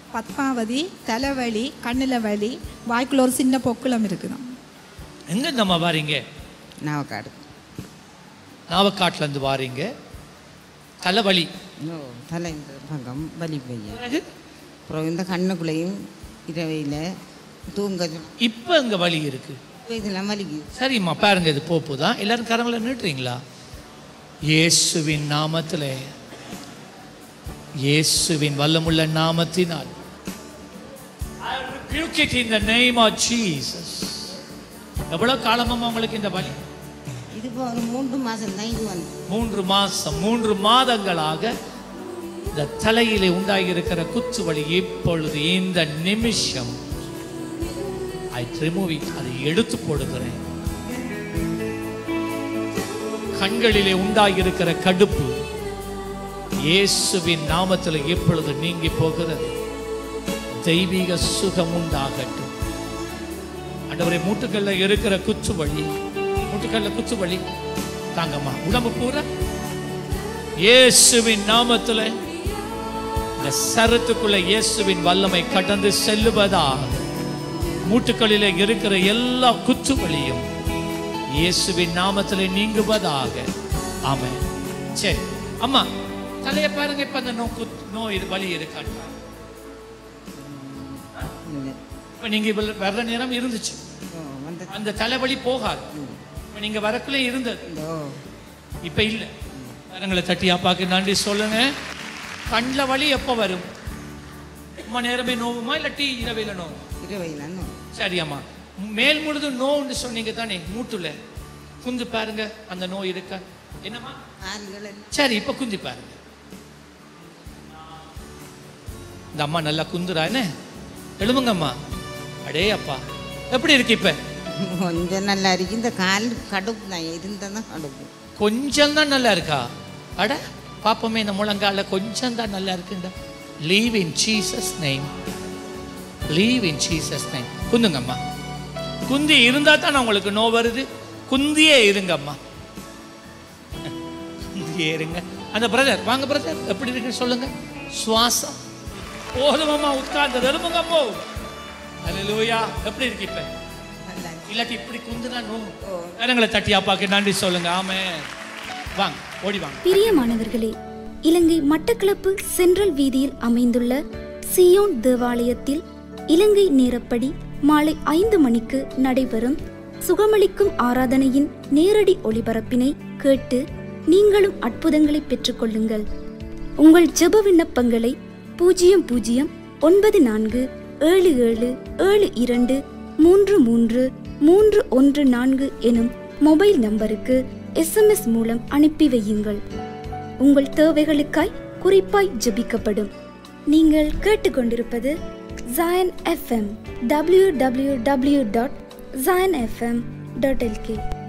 பத்மாவதி தலைவலி கண்ணில் வலி வாய்க்குள்ள ஒரு சின்ன பொக்குளம் இருக்குதாம் எங்க நம்ம வாரீங்க நாவக்காடு நாவக்காட்டுல இருந்து வாரீங்க தலைவலி ஓ தலை இந்த பக்கம் வலி பையன் பிறகு அப்புறம் இந்த கண்ணுக்குள்ளேயும் இரவையில் தூங்க சொல்~ இப்ப இங்க வலி இருக்கு இதெல்லாம் வலிக்குது சரிம்மா பாருங்க இது போப்பு தான் எல்லாரும் கரங்களை நீட்டுறீங்களா இயேசுவின் நாமத்திலே இயேசுவின் வல்லமுள்ள நாமத்தினால் I rebuke it in the name of Jesus. எவ்வளவு காலமாமா உங்களுக்கு இந்த வலி இது இப்போ ஒரு மூன்று மாதம் தான் இது வந்து மூன்று மாசம் மூன்று மாதங்களாக இந்த தலையிலே உண்டாகியிருக்கிற குத்து வலி இப்பொழுது இந்த நிமிஷம் ஐ ரிமூவ் அதை எடுத்து போடுகிறேன் கண்களிலே உண்டாகியிருக்கிற கடுப்பு இயேசுவின் நாமத்தில் இப்பொழுது நீங்கி போகிறது தெய்வீக சுகம் உண்டாகட்டும் ஆண்டவரே மூட்டுக்கல்ல இருக்கிற குத்து வலி மூட்டுக்கல்ல குத்து வலி தாங்கம்மா உடம்பு பூரா இயேசுவின் நாமத்தில் இந்த சரத்துக்குள்ள இயேசுவின் வல்லமை கடந்து செல்லுவதாக மூட்டுக்களிலே இருக்கிற எல்லா குத்து வலியும் இயேசுவின் நாமத்தில் நீங்குவதாக ஆமென் சரி அம்மா தலைய பாருங்க இப்ப அந்த நோ குத் நோ இது வலி இருக்காட்டா இல்லை இப்ப நீங்க இவ்வளவு வர்ற நேரம் இருந்துச்சு ஓ வந்து அந்த தலைவலி போகாது இப்ப நீங்க வரக்குள்ளே இருந்தது இந்த ஓ இப்ப இல்ல கரங்களை தட்டி அப்பாக்கு நன்றி சொல்லுங்க கண்ணில் வலி எப்போ வரும் அம்மா நேரமே நோவுமா இல்லாட்டி இரவையில் நோவு இரவையில் நோ சரி அம்மா மேல் முழுதும் நோவுன்னு சொன்னீங்க தானே மூட்டுல குந்து பாருங்க அந்த நோய் இருக்கா என்னம்மா கால்கள் எல்லாம் சரி இப்ப குந்தி பாருங்க இந்த அம்மா நல்லா குந்துரா என்ன எழுமுங்க அம்மா அடே அப்பா எப்படி இருக்கு இப்ப கொஞ்சம் நல்லா இருக்கு இந்த கால் கடுப்பு தான் இருந்தால் தான் கடுப்பு கொஞ்சம் தான் நல்லா இருக்கா அட பாப்போமே இந்த முழங்கால கொஞ்சம் தான் நல்லா இருக்குண்டா leave in Jesus name leave in Jesus name குந்துங்கம்மா குந்தி இருந்தா தான் உங்களுக்கு நோ வருது குந்தியே இருங்கம்மா குந்தியே இருங்க அந்த பிரதர் வாங்க பிரதர் எப்படி இருக்குன்னு சொல்லுங்க சுவாசம் போதுமம்மா உட்கார்ந்து எழுப்புங்க போ அல்லேலூயா எப்படி இருக்கு இப்ப நல்லா இருக்கு. இல்லாட்டி இப்படி குந்துனா நோ கரங்களை தட்டி அப்பாக்கு நன்றி சொல்லுங்க ஆமே வாங்க ஓடி வாங்க பிரியமானவர்களே இலங்கை மட்டக்களப்பு சென்ட்ரல் வீதியில் அமைந்துள்ள சியோன் தேவாலயத்தில் இலங்கை நேரப்படி மாலை ஐந்து மணிக்கு நடைபெறும் சுகமளிக்கும் ஆராதனையின் நேரடி ஒளிபரப்பினை கேட்டு நீங்களும் அற்புதங்களை பெற்றுக்கொள்ளுங்கள் உங்கள் ஜெப விண்ணப்பங்களை பூஜ்ஜியம் பூஜ்ஜியம் ஒன்பது நான்கு ஏழு ஏழு ஏழு இரண்டு மூன்று மூன்று மூன்று ஒன்று நான்கு எனும் மொபைல் நம்பருக்கு எஸ்எம்எஸ் மூலம் அனுப்பி வையுங்கள் உங்கள் தேவைகளுக்காய் குறிப்பாய் ஜெபிக்கப்படும் நீங்கள் கேட்டுக்கொண்டிருப்பது Zion FM W W W dot Zion FM dot L K